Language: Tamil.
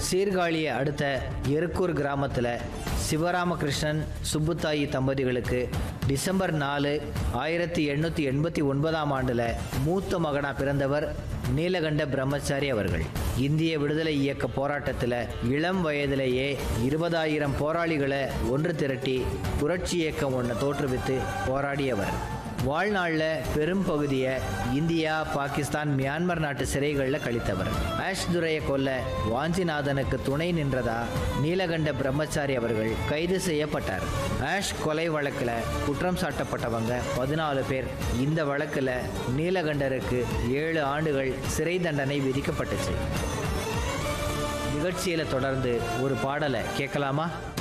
சீர்காழியை அடுத்த எருக்கூர் கிராமத்தில் சிவராமகிருஷ்ணன் சுப்புத்தாயி தம்பதிகளுக்கு டிசம்பர் நாலு ஆயிரத்தி எண்ணூற்றி எண்பத்தி ஒன்பதாம் ஆண்டில் மூத்த மகனா பிறந்தவர் நீலகண்ட பிரம்மச்சாரி அவர்கள் இந்திய விடுதலை இயக்க போராட்டத்தில் இளம் வயதிலேயே இருபதாயிரம் போராளிகளை ஒன்று திரட்டி புரட்சி இயக்கம் ஒன்றை தோற்றுவித்து போராடியவர் வாழ்நாளில் பெரும் பகுதியை இந்தியா பாகிஸ்தான் மியான்மர் நாட்டு சிறைகளில் கழித்தவர் ஆஷ் துரையை கொல்ல வாஞ்சிநாதனுக்கு துணை நின்றதா நீலகண்ட பிரம்மச்சாரி அவர்கள் கைது செய்யப்பட்டார் ஆஷ் கொலை வழக்கில் குற்றம் சாட்டப்பட்டவங்க பதினாலு பேர் இந்த வழக்கில் நீலகண்டருக்கு ஏழு ஆண்டுகள் சிறை தண்டனை விதிக்கப்பட்டுச்சு நிகழ்ச்சியில் தொடர்ந்து ஒரு பாடலை கேட்கலாமா